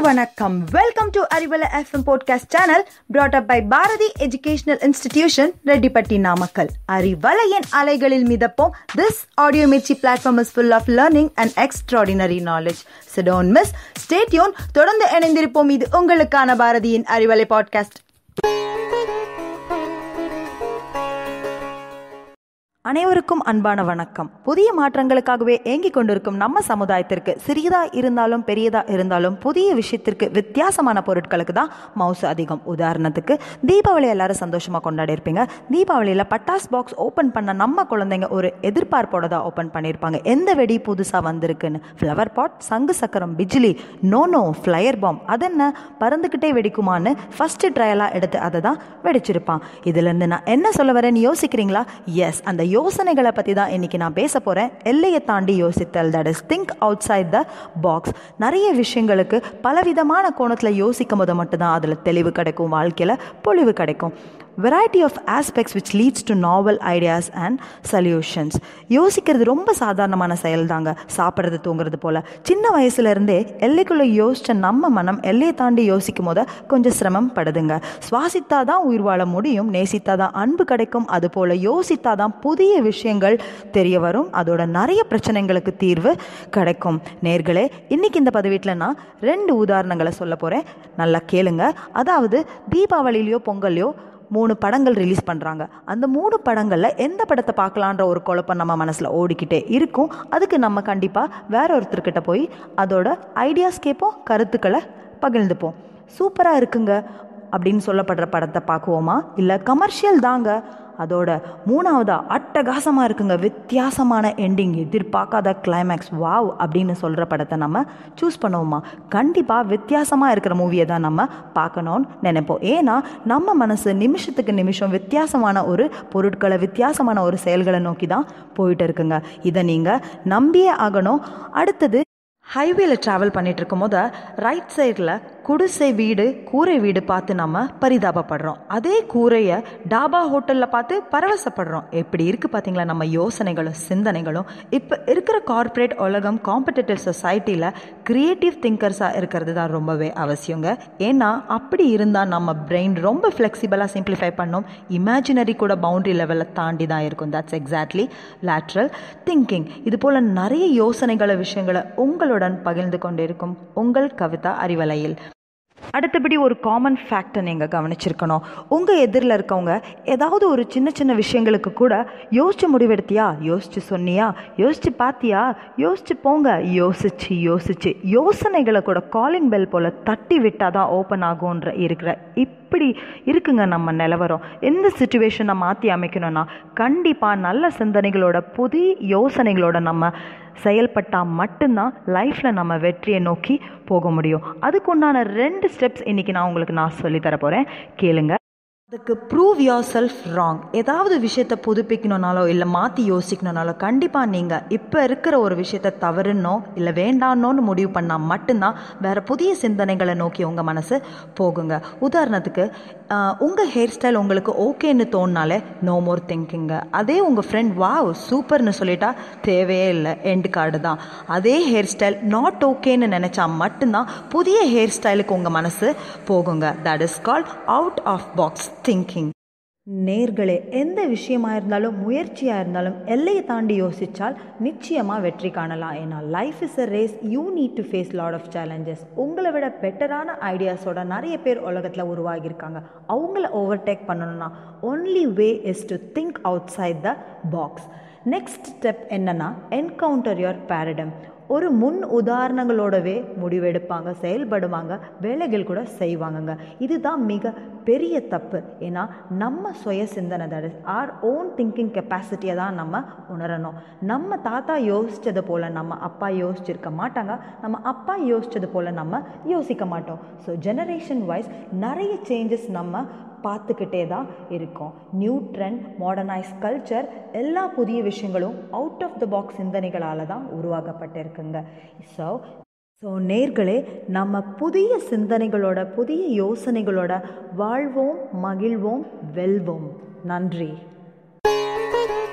வணக்கம் welcome to Arivalai FM podcast channel brought up by Bharathi educational institution Rettipatti Namakkal அறிவலையின் அலைகளில் மிதப்போம் this audio Mirchi platform is full of learning and extraordinary knowledge சிடோன் miss stay tuned தொடர்ந்து இணைந்திருப்போம் இது உங்களுக்கான பாரதியின் அறிவலை பாட்காஸ்ட் அனைவருக்கும் அன்பான வணக்கம் புதிய மாற்றங்களுக்காகவே ஏங்கிக் கொண்டிருக்கும் நம்ம சமுதாயத்திற்கு சிறியதா இருந்தாலும் பெரியதா இருந்தாலும் புதிய விஷயத்திற்கு வித்தியாசமான பொருட்களுக்கு தான் மவுசு அதிகம் உதாரணத்துக்கு தீபாவளி எல்லாரும் சந்தோஷமா கொண்டாடி இருப்பீங்க தீபாவளியில் பட்டாஸ் பாக்ஸ் ஓப்பன் பண்ண நம்ம குழந்தைங்க ஒரு எதிர்பார்ப்போட தான் ஓப்பன் பண்ணியிருப்பாங்க எந்த வெடி புதுசாக வந்திருக்குன்னு ஃப்ளவர் பாட் சங்கு சக்கரம் பிஜிலி நோனோ ஃப்ளையர் பாம் அதென்ன பறந்துக்கிட்டே வெடிக்குமான்னு ஃபர்ஸ்ட் ட்ரையலாக எடுத்து அதை தான் வெடிச்சிருப்பான் இதுலேருந்து நான் என்ன சொல்ல வரேன்னு யோசிக்கிறீங்களா எஸ் அந்த யோசனைகளை பற்றி தான் இன்றைக்கி நான் பேச போகிறேன் எல்லையை தாண்டி யோசித்தல் that is think outside the box நிறைய விஷயங்களுக்கு பலவிதமான கோணத்தில் யோசிக்கும் போது மட்டும்தான் அதில் தெளிவு கிடைக்கும் வாழ்க்கையில் பொலிவு கிடைக்கும் variety of aspects which leads to novel ideas and solutions யோசிக்கிறது ரொம்ப சாதாரணமான செயல் தாங்க சாப்பிட்றது தூங்குறது போல் சின்ன வயசுலேருந்தே எல்லைக்குள்ளே யோசித்த நம்ம மனம் எல்லையை தாண்டி யோசிக்கும் போது கொஞ்சம் சிரமம் படுதுங்க சுவாசித்தா தான் உயிர் வாழ முடியும் நேசித்தா தான் அன்பு கிடைக்கும் அதுபோல் யோசித்தா தான் புதிய விஷயங்கள் தெரிய வரும் அதோட நிறைய பிரச்சனைகளுக்கு தீர்வு கிடைக்கும் நேர்களே இன்னைக்கு இந்த பதிவீட்டில் நான் ரெண்டு உதாரணங்களை சொல்ல போகிறேன் நல்லா கேளுங்க அதாவது தீபாவளிலையோ பொங்கல்லையோ மூணு படங்கள் ரிலீஸ் பண்ணுறாங்க அந்த மூணு படங்களில் எந்த படத்தை பார்க்கலான்ற ஒரு குழப்பம் நம்ம மனசில் ஓடிக்கிட்டே இருக்கும் அதுக்கு நம்ம கண்டிப்பாக வேற ஒருத்தர்கிட்ட போய் அதோட ஐடியாஸ் கேட்போம் கருத்துக்களை பகிர்ந்துப்போம் சூப்பராக இருக்குங்க அப்படின்னு சொல்லப்படுற படத்தை பார்க்குவோமா இல்லை கமர்ஷியல் தாங்க அதோட மூணாவதா அட்டகாசமாக இருக்குங்க வித்தியாசமான எண்டிங் எதிர்பார்க்காத கிளைமேக்ஸ் வாவ் அப்படின்னு சொல்கிற படத்தை நம்ம சூஸ் பண்ணுவோமா கண்டிப்பாக வித்தியாசமாக இருக்கிற மூவியை தான் நம்ம பார்க்கணும்னு நினைப்போம் ஏன்னா நம்ம மனசு நிமிஷத்துக்கு நிமிஷம் வித்தியாசமான ஒரு பொருட்களை வித்தியாசமான ஒரு செயல்களை நோக்கி தான் போயிட்டு இருக்குங்க இதை நீங்கள் நம்பியே ஆகணும் அடுத்தது ஹைவேல ட்ராவல் பண்ணிட்டு இருக்கும் போது ரைட் சைடில் குடிசை வீடு கூரை வீடு பார்த்து நம்ம பரிதாபப்படுறோம் அதே கூரையை டாபா ஹோட்டலில் பார்த்து பரவசப்படுறோம் எப்படி இருக்குது பார்த்தீங்களா நம்ம யோசனைகளும் சிந்தனைகளும் இப்போ இருக்கிற கார்ப்பரேட் உலகம் காம்படிட்டிவ் சொசைட்டியில் க்ரியேட்டிவ் திங்கர்ஸாக இருக்கிறது தான் ரொம்பவே அவசியங்க ஏன்னா அப்படி இருந்தால் நம்ம பிரெயின் ரொம்ப ஃப்ளெக்சிபிளாக சிம்பிளிஃபை பண்ணோம் இமேஜினரி கூட பவுண்டரி லெவலில் தாண்டி தான் இருக்கும் தட்ஸ் எக்ஸாக்ட்லி லேட்ரல் திங்கிங் இது போல் நிறைய யோசனைகளை விஷயங்களை உங்களுடன் பகிர்ந்து கொண்டிருக்கும் உங்கள் கவிதா அறிவலையில் அடுத்தபடி ஒரு காமன் ஃபேக்டை நீங்கள் கவனிச்சிருக்கணும் உங்கள் எதிரில் இருக்கவங்க ஏதாவது ஒரு சின்ன சின்ன விஷயங்களுக்கு கூட யோசிச்சு முடிவெடுத்தியா யோசிச்சு சொன்னியா யோசிச்சு பார்த்தியா யோசிச்சு போங்க யோசிச்சு யோசிச்சு யோசனைகளை கூட காலிங் பெல் போல் தட்டி விட்டால் தான் ஓப்பன் ஆகும்ன்ற இருக்கிற இப்படி இருக்குங்க நம்ம நிலவரம் எந்த சுச்சுவேஷனை மாற்றி அமைக்கணும்னா கண்டிப்பாக நல்ல சிந்தனைகளோட புதிய யோசனைகளோட நம்ம செயல்பட்டால் மட்டும்தான் லைஃப்பில் நம்ம வெற்றியை நோக்கி போக முடியும் அதுக்கு உண்டான ரெண்டு ஸ்டெப்ஸ் இன்றைக்கி நான் உங்களுக்கு நான் சொல்லித்தர போகிறேன் கேளுங்க அதுக்கு ப்ரூவ் யோர் செல்ஃப் ராங் ஏதாவது விஷயத்தை புதுப்பிக்கணுனாலோ இல்லை மாற்றி யோசிக்கணுனாலோ கண்டிப்பாக நீங்கள் இப்போ இருக்கிற ஒரு விஷயத்தை தவறுனோ இல்லை வேண்டானோன்னு முடிவு பண்ணால் மட்டும்தான் வேறு புதிய சிந்தனைகளை நோக்கி உங்கள் மனசு போகுங்க உதாரணத்துக்கு உங்கள் ஹேர் ஸ்டைல் உங்களுக்கு ஓகேன்னு தோணினாலே நோ மோர் திங்கிங்க அதே உங்கள் ஃப்ரெண்ட் வாவ் சூப்பர்னு சொல்லிட்டா தேவையே இல்லை எண்டு கார்டு தான் அதே ஹேர் ஸ்டைல் நாட் ஓகேன்னு நினச்சா மட்டும்தான் புதிய ஹேர் ஸ்டைலுக்கு உங்கள் மனசு போகுங்க that is called out of box thinking நேர்களே எந்த விஷயமா இருந்தாலும் முயற்சியாக இருந்தாலும் எல்லையை தாண்டி யோசித்தால் நிச்சயமாக வெற்றி காணலாம் ஏன்னா life is a race you need to face lot of challenges உங்களை விட பெட்டரான ஐடியாஸோட நிறைய பேர் உலகத்தில் உருவாகியிருக்காங்க அவங்கள ஓவர்டேக் பண்ணணும்னா only way is to think outside the box next step என்னன்னா என்கவுண்டர் யுவர் பேரடம் ஒரு முன் உதாரணங்களோடவே முடிவெடுப்பாங்க செயல்படுவாங்க வேலைகள் கூட செய்வாங்கங்க இதுதான் மிக பெரிய தப்பு ஏன்னா நம்ம சுய சிந்தனை that is our own thinking கெப்பாசிட்டியை தான் நம்ம உணரணும் நம்ம தாத்தா யோசித்தது போல் நம்ம அப்பா யோசிச்சிருக்க மாட்டாங்க நம்ம அப்பா யோசித்தது போல் நம்ம யோசிக்க மாட்டோம் ஸோ ஜெனரேஷன் வைஸ் நிறைய சேஞ்சஸ் நம்ம பார்த்துக்கிட்டே தான் இருக்கோம் நியூ ட்ரெண்ட் மாடர்னைஸ் கல்ச்சர் எல்லா புதிய விஷயங்களும் அவுட் ஆஃப் த பாக்ஸ் சிந்தனைகளால் தான் உருவாக்கப்பட்டிருக்குங்க ஸோ ஸோ நேர்களே நம்ம புதிய சிந்தனைகளோட புதிய யோசனைகளோட வாழ்வோம் மகிழ்வோம் வெல்வோம் நன்றி